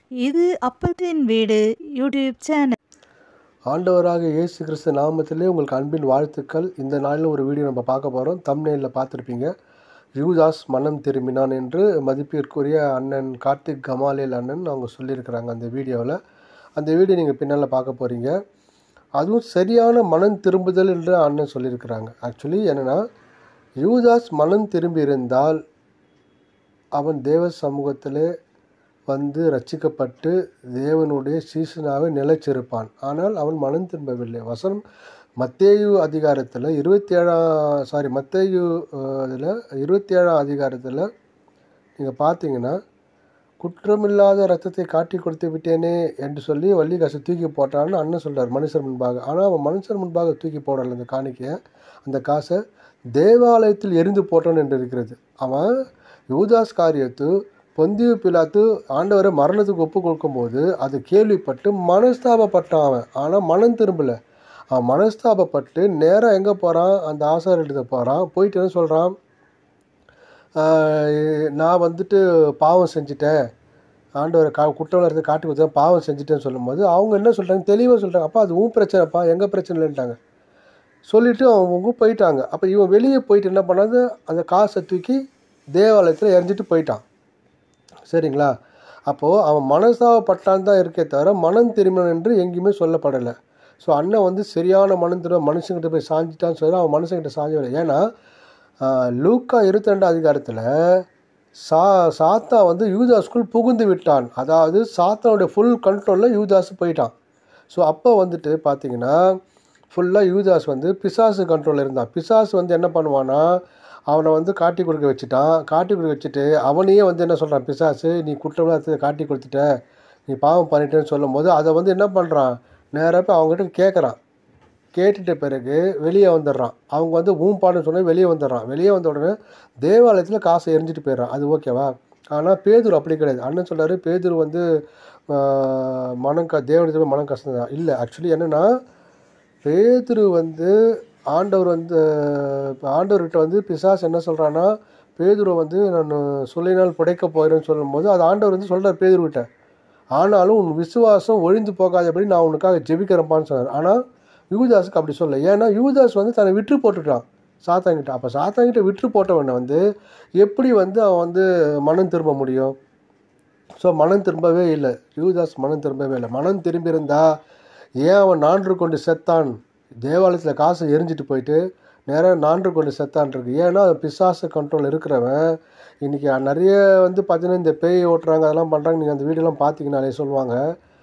இது அப்பத்தின் வீடு YouTube channel ஆண்டவராக இயேசு கிறிஸ்து நாமத்திலே உங்களுக்கு அன்பின் வாழ்த்துக்கள் இந்த நாளில் ஒரு வீடியோ நம்ம பார்க்க போகிறோம் தம்ப்நெயிலில் பார்த்துருப்பீங்க யூதாஸ் மனம் திரும்பினான் என்று மதிப்பிற்குரிய அண்ணன் கார்த்திக் கமாலேல் அண்ணன் அவங்க சொல்லியிருக்கிறாங்க அந்த வீடியோவில் அந்த வீடியோ நீங்கள் பின்னால் பார்க்க போகிறீங்க அதுவும் சரியான மனம் திரும்புதல் என்று அண்ணன் சொல்லியிருக்கிறாங்க ஆக்சுவலி என்னென்னா யூதாஸ் மனம் திரும்பி இருந்தால் அவன் தேவ சமூகத்திலே வந்து ரட்சிக்கப்பட்டு தேவனுடைய சீசனாக நிலைச்சிருப்பான் ஆனால் அவன் மனம் திரும்பவில்லை வசனம் மத்தேயு அதிகாரத்தில் இருபத்தி ஏழாம் சாரி மத்தேயு இதில் இருபத்தி ஏழாம் அதிகாரத்தில் நீங்கள் பார்த்தீங்கன்னா குற்றமில்லாத ரத்தத்தை காட்டி கொடுத்து விட்டேனே என்று சொல்லி வள்ளி காசை தூக்கி போட்டான்னு அண்ணன் சொல்கிறார் மனுஷர் முன்பாக ஆனால் அவன் மனுஷர் முன்பாக தூக்கி போடல அந்த காணிக்கையை அந்த காசை தேவாலயத்தில் எரிந்து போட்டான் என்று இருக்கிறது அவன் யூதாஸ் காரியத்து பொந்திய பிலாத்து ஆண்டவரை மரணத்துக்கு ஒப்பு கொடுக்கும்போது அது கேள்விப்பட்டு மனஸ்தாபப்பட்டான் அவன் ஆனால் மனம் திரும்பலை அவன் மனஸ்தாபப்பட்டு நேராக எங்கே போகிறான் அந்த ஆசாரிட்ட போகிறான் போயிட்டு என்ன சொல்கிறான் நான் வந்துட்டு பாவம் செஞ்சுட்டேன் ஆண்டவரை கா குற்றவாளத்தை காட்டி கொடுத்தா பாவம் செஞ்சுட்டேன்னு சொல்லும்போது அவங்க என்ன சொல்கிறாங்க தெளிவாக சொல்கிறாங்க அப்பா அது உன் பிரச்சனைப்பா எங்கள் பிரச்சனை இல்லைன்ட்டாங்க சொல்லிவிட்டு அவங்க போயிட்டாங்க அப்போ இவன் வெளியே போயிட்டு என்ன பண்ணாது அந்த காசை தூக்கி தேவாலயத்தில் எரிஞ்சிட்டு போயிட்டான் சரிங்களா அப்போது அவன் மனசாவப்பட்டான் தான் இருக்கே தவிர மனம் திரும்பினான் என்று எங்கேயுமே சொல்லப்படலை ஸோ அண்ணன் வந்து சரியான மனம் திரும்ப மனுஷங்கிட்ட போய் சாஞ்சிட்டான்னு சொல்லி அவன் மனுஷங்கிட்ட சாஞ்சவில்லை ஏன்னா லூக்கா இருபத்தி ரெண்டு அதிகாரத்தில் சா சாத்தா வந்து யூதாஸ்குள் புகுந்து விட்டான் அதாவது சாத்தானுடைய ஃபுல் கண்ட்ரோலில் யூதாஸ் போயிட்டான் ஸோ அப்போ வந்துட்டு பார்த்தீங்கன்னா ஃபுல்லாக யூதாஸ் வந்து பிசாசு கண்ட்ரோலில் இருந்தான் பிசாசு வந்து என்ன பண்ணுவான்னா அவனை வந்து காட்டி கொடுக்க வச்சுட்டான் காட்டி கொடுக்க வச்சுட்டு அவனையே வந்து என்ன சொல்கிறான் பிசாசு நீ குற்றமில்லாத காட்டி கொடுத்துட்ட நீ பாவம் பண்ணிட்டேன்னு சொல்லும் போது அதை வந்து என்ன பண்ணுறான் நேராக போய் அவங்ககிட்ட கேட்குறான் கேட்டுட்ட பிறகு வெளியே வந்துடுறான் அவங்க வந்து ஊம்பான்னு சொன்ன வெளியே வந்துடுறான் வெளியே வந்த உடனே தேவாலயத்தில் காசை எரிஞ்சிட்டு போயிடுறான் அது ஓகேவா ஆனால் பேதூர் அப்படி கிடையாது அண்ணன் சொல்கிறாரு பேதூர் வந்து மனம் க தேவனத்தில் மனம் கஷ்டம் தான் இல்லை ஆக்சுவலி என்னென்னா பேதுரு வந்து ஆண்டவர் வந்து ஆண்டவர்கிட்ட வந்து பிசாஸ் என்ன சொல்கிறான்னா பேதுரை வந்து நான் சொல்லினால் புடைக்க போகிறேன்னு சொல்லும்போது அது ஆண்டவர் வந்து சொல்கிறார் பேதுருக்கிட்ட ஆனாலும் உன் விசுவாசம் ஒழிந்து போகாதபடி நான் உனக்காக ஜெபிக்கிறப்பான்னு சொன்னார் ஆனால் யூதாஸுக்கு அப்படி சொல்ல ஏன்னா யூதாஸ் வந்து தன்னை விற்று போட்டுட்டான் சாத்தாங்கிட்ட அப்போ சாத்தாங்கிட்ட விற்று போட்டவனை வந்து எப்படி வந்து அவன் வந்து மனம் திரும்ப முடியும் ஸோ மனம் திரும்பவே இல்லை யூதாஸ் மனம் திரும்பவே இல்லை மனம் திரும்பியிருந்தா ஏன் அவன் நான்று கொண்டு செத்தான் தேவாலயத்தில் காசை எரிஞ்சிட்டு போயிட்டு நேராக நான்று கொண்டு செத்தான் இருக்கு ஏன்னா பிசாசு கண்ட்ரோல் இருக்கிறவன் இன்றைக்கி நிறைய வந்து பார்த்தீங்கன்னா இந்த பேய் ஓட்டுறாங்க அதெல்லாம் பண்ணுறாங்க நீங்கள் அந்த வீடியோலாம் பார்த்தீங்கனாலே சொல்லுவாங்க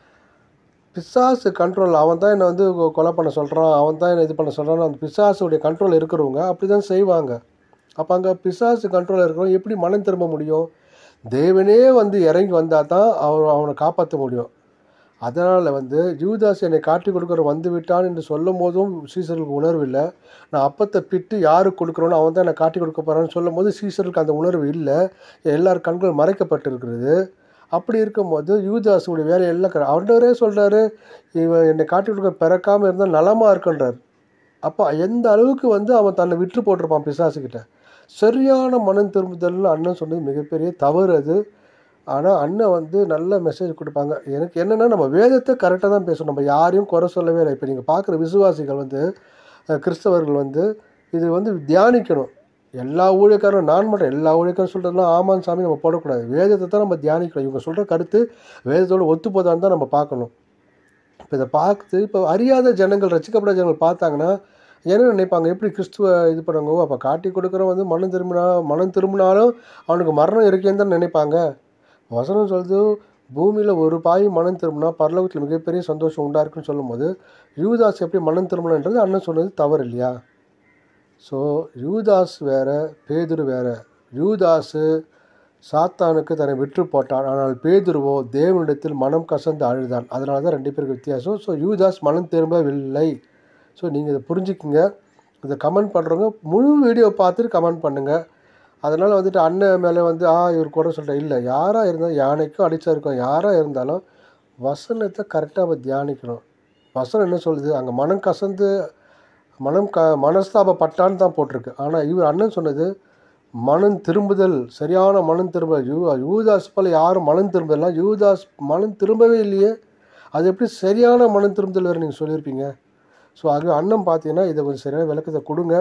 பிசாசு கண்ட்ரோல் அவன் தான் என்னை வந்து கொலை பண்ண சொல்கிறான் அவன் தான் என்னை இது பண்ண சொல்கிறான் அந்த பிசாசுடைய கண்ட்ரோல் இருக்கிறவங்க அப்படி தான் செய்வாங்க அப்போ அங்கே பிசாசு கண்ட்ரோல் இருக்கிறவங்க எப்படி மனம் திரும்ப முடியும் தேவனே வந்து இறங்கி வந்தால் தான் அவர் அவனை காப்பாற்ற முடியும் அதனால் வந்து யூதாஸ் என்னை காட்டி கொடுக்குற வந்து விட்டான் என்று சொல்லும் போதும் சீசருக்கு உணர்வு இல்லை நான் அப்பத்தை பிட்டு யாருக்கு கொடுக்குறோன்னு அவன் தான் என்னை காட்டி கொடுக்க போகிறான்னு சொல்லும் போது சீசருக்கு அந்த உணர்வு இல்லை எல்லார் கண்கள் மறைக்கப்பட்டிருக்கிறது அப்படி இருக்கும்போது யூதாஸுடைய வேலை எல்லாம் அவர்டவரே சொல்கிறாரு இவன் என்னை காட்டி கொடுக்க பிறக்காமல் இருந்தால் நலமாக இருக்குன்றார் அப்போ எந்த அளவுக்கு வந்து அவன் தன்னை விற்று போட்டிருப்பான் பிசாசுக்கிட்ட சரியான மனம் திரும்புதல்னு அண்ணன் சொன்னது மிகப்பெரிய தவறு அது ஆனால் அண்ணன் வந்து நல்ல மெசேஜ் கொடுப்பாங்க எனக்கு என்னென்னா நம்ம வேதத்தை கரெக்டாக தான் பேசணும் நம்ம யாரையும் குறை சொல்லவே இல்லை இப்போ நீங்கள் பார்க்குற விசுவாசிகள் வந்து கிறிஸ்தவர்கள் வந்து இது வந்து தியானிக்கணும் எல்லா ஊழியக்காரும் நான் மட்டும் எல்லா ஊழியக்காரும் சொல்கிறதுலாம் ஆமான் சாமி நம்ம போடக்கூடாது வேதத்தை தான் நம்ம தியானிக்கணும் இவங்க சொல்கிற கருத்து வேதத்தோடு ஒத்து போதான்னு தான் நம்ம பார்க்கணும் இப்போ இதை பார்த்து இப்போ அறியாத ஜனங்கள் ரசிக்கப்பட்ட ஜனங்கள் பார்த்தாங்கன்னா என்ன நினைப்பாங்க எப்படி கிறிஸ்துவ இது பண்ணுவாங்க அப்போ காட்டி கொடுக்குறவன் வந்து மனம் திரும்பினா மனம் திரும்பினாலும் அவனுக்கு மரணம் இருக்கேன்னு தான் நினைப்பாங்க வசனம் சொல்லுது பூமியில் ஒரு பாய் மனம் திரும்பினா பரலோகத்தில் மிகப்பெரிய சந்தோஷம் உண்டா இருக்குன்னு சொல்லும்போது யூதாஸ் எப்படி மனம் திரும்பணுன்றது அண்ணன் சொன்னது தவறு இல்லையா ஸோ யூதாஸ் வேறு பேதுரு வேறு யூதாஸு சாத்தானுக்கு தன்னை விற்று போட்டான் ஆனால் பேதுருவோ தேவனிடத்தில் மனம் கசந்து அழுதான் அதனால தான் ரெண்டு பேருக்கு வித்தியாசம் ஸோ யூதாஸ் மனம் திரும்பவில்லை ஸோ நீங்கள் இதை புரிஞ்சுக்குங்க இதை கமெண்ட் பண்ணுறவங்க முழு வீடியோ பார்த்துட்டு கமெண்ட் பண்ணுங்கள் அதனால் வந்துட்டு அண்ணன் மேலே வந்து ஆ இவர் கூட சொல்லிட்டேன் இல்லை யாராக இருந்தாலும் யானைக்கும் அடிச்சா இருக்கும் யாராக இருந்தாலும் வசனத்தை கரெக்டாக நம்ம தியானிக்கணும் வசனம் என்ன சொல்லுது அங்கே மனம் கசந்து மனம் க மனஸ்தாபப்பட்டான்னு தான் போட்டிருக்கு ஆனால் இவர் அண்ணன் சொன்னது மனம் திரும்புதல் சரியான மனம் திரும்புதல் யூ யூதாஸ் போல் யாரும் மனம் திரும்பலாம் யூதாஸ் மனம் திரும்பவே இல்லையே அது எப்படி சரியான மனம் திரும்புதல் வேறு நீங்கள் சொல்லியிருப்பீங்க ஸோ ஆகவே அண்ணன் பார்த்தீங்கன்னா இதை கொஞ்சம் சரியான விளக்கத்தை கொடுங்க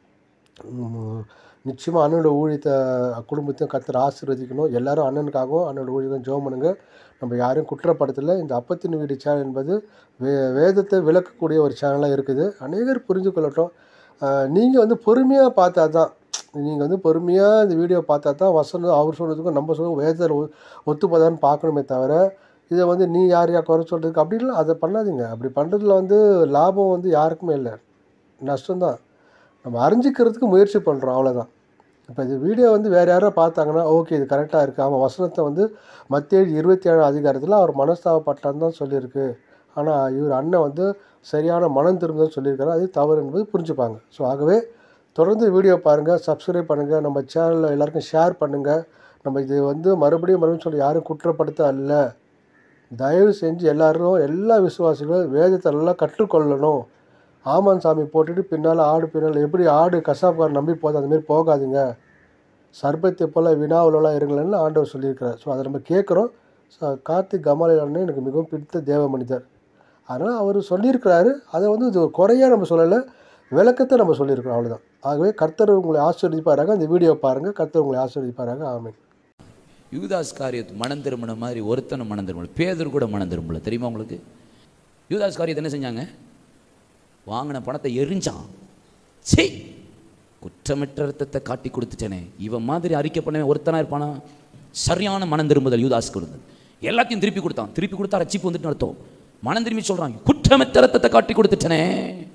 நிச்சயமாக அண்ணனோட ஊழியத்தை குடும்பத்தையும் கத்தர் ஆசீர்வதிக்கணும் எல்லாரும் அண்ணனுக்காகவும் அண்ணனோட ஊழியம் ஜெபம் பண்ணுங்க நம்ம யாரையும் குற்றப்படுத்தலை இந்த அப்பத்தின் வீடு சேனல் என்பது வே வேதத்தை விளக்கக்கூடிய ஒரு சேனலாக இருக்குது அநேகர் புரிஞ்சு கொள்ளட்டும் நீங்கள் வந்து பொறுமையாக பார்த்தா தான் நீங்கள் வந்து பொறுமையாக இந்த வீடியோ பார்த்தா தான் வசனம் அவர் சொன்னதுக்கும் நம்ம சொன்னதுக்கும் வேதத்தில் ஒ- ஒத்துப்போதான்னு பார்க்கணுமே தவிர இதை வந்து நீ யார் யார் குறை சொல்கிறதுக்கு அப்படின்லாம் அதை பண்ணாதீங்க அப்படி பண்ணுறதுல வந்து லாபம் வந்து யாருக்குமே இல்லை நஷ்டம்தான் நம்ம அறிஞ்சிக்கிறதுக்கு முயற்சி பண்ணுறோம் அவ்வளோதான் இப்போ இது வீடியோ வந்து வேறு யாரோ பார்த்தாங்கன்னா ஓகே இது கரெக்டாக இருக்குது அவன் வசனத்தை வந்து மத்திய இருபத்தி ஏழு அதிகாரத்தில் அவர் மனஸ்தாபப்பட்டான்னு தான் சொல்லியிருக்கு ஆனால் இவர் அண்ணன் வந்து சரியான மனம் திரும்புதல் சொல்லியிருக்காரு அது தவறு என்பது புரிஞ்சுப்பாங்க ஸோ ஆகவே தொடர்ந்து வீடியோ பாருங்கள் சப்ஸ்கிரைப் பண்ணுங்கள் நம்ம சேனலில் எல்லாருக்கும் ஷேர் பண்ணுங்கள் நம்ம இது வந்து மறுபடியும் மறுபடியும் சொல்லி யாரும் குற்றப்படுத்த அல்ல தயவு செஞ்சு எல்லாரும் எல்லா விசுவாசிகளும் வேதத்தை நல்லா கற்றுக்கொள்ளணும் ஆமான் சாமி போட்டுட்டு பின்னால் ஆடு பின்னால் எப்படி ஆடு கசாப்கார் நம்பி போகுது அந்த மாதிரி போகாதீங்க சர்பத்தை போல் வினாவுலலாம் இருங்களேன்னு ஆண்டவர் சொல்லியிருக்கிறார் ஸோ அதை நம்ம கேட்குறோம் ஸோ கார்த்திக் கமாலி அண்ணன் எனக்கு மிகவும் பிடித்த தேவ மனிதர் அதனால் அவர் சொல்லியிருக்கிறாரு அதை வந்து இது ஒரு குறையாக நம்ம சொல்லலை விளக்கத்தை நம்ம சொல்லியிருக்கிறோம் அவ்வளோதான் ஆகவே கர்த்தர் உங்களை ஆசீர்வதிப்பாராக இந்த வீடியோ பாருங்கள் கர்த்தர் உங்களை ஆசீர்வதிப்பாராக ஆமென் யூதாஸ் காரியத்து மனம் திரும்பின மாதிரி ஒருத்தனை மனம் திரும்பல பேதர் கூட மனம் திரும்பல தெரியுமா உங்களுக்கு யூதாஸ் காரியத்தை என்ன செஞ்சாங்க வாங்கின பணத்தை எரிஞ்சான் சே குற்றமற்ற ரத்தத்தை காட்டி கொடுத்துட்டேனே இவன் மாதிரி அறிக்கை பண்ணவே ஒருத்தனா இருப்பானா சரியான மனம் திரும்புதல் யூதாஸ்க்கு இருந்தது எல்லாத்தையும் திருப்பி கொடுத்தான் திருப்பி கொடுத்தா ரட்சிப்பு வந்துட்டு அர்த்தம் மனம் திரும்பி சொல்றான் குற்றமற்ற ரத்தத்தை காட்டி கொடுத்துட்டேனே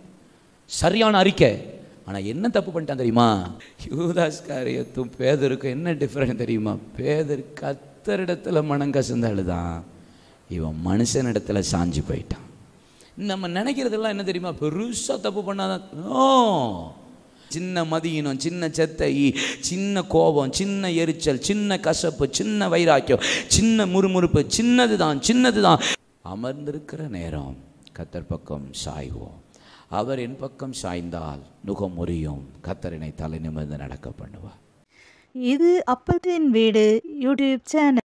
சரியான அறிக்கை ஆனா என்ன தப்பு பண்ணிட்டான் தெரியுமா யூதாஸ் காரியத்தும் பேதருக்கும் என்ன டிஃபரெண்ட் தெரியுமா பேதர் கத்தரிடத்துல மனம் கசந்து அழுதான் இவன் மனுஷனிடத்துல சாஞ்சு போயிட்டான் நம்ம நினைக்கிறதெல்லாம் என்ன தெரியுமா பெருசா தப்பு பண்ணாதான் நோ சின்ன மதியினம் சின்ன செத்தை சின்ன கோபம் சின்ன எரிச்சல் சின்ன கசப்பு சின்ன வைராக்கியம் சின்ன முறுமுறுப்பு சின்னது தான் சின்னது தான் அமர்ந்திருக்கிற நேரம் கத்தர் பக்கம் சாய்வோம் அவர் என் பக்கம் சாய்ந்தால் நுகம் முறியும் கத்தரினை தலை நிமிர்ந்து நடக்க பண்ணுவார் இது அப்பத்தின் வீடு யூடியூப் சேனல்